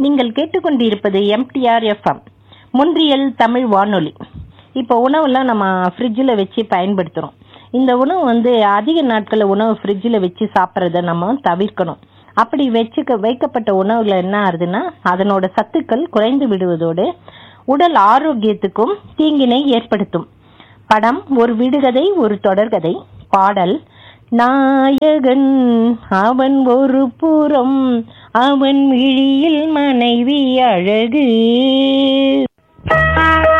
நீங்கள் கேட்டுக்கொண்டிருப்பது MTR FM முன்றியல் Tamil வானொலி இப்போ உணவெல்லாம் நம்ம ஃப்ரிட்ஜில் வச்சு பயன்படுத்துகிறோம் இந்த உணவு வந்து அதிக நாட்கள் உணவு ஃப்ரிட்ஜில் வச்சு சாப்பிட்றத நம்ம தவிர்க்கணும் அப்படி வச்சுக்க வைக்கப்பட்ட உணவுல என்ன ஆகுதுன்னா அதனோட சத்துக்கள் குறைந்து விடுவதோடு உடல் ஆரோக்கியத்துக்கும் தீங்கினை ஏற்படுத்தும் படம் ஒரு விடுகதை ஒரு தொடர்கதை பாடல் நாயகன் அவன் ஒரு புறம் அவன் விழியில் மனைவி அழகு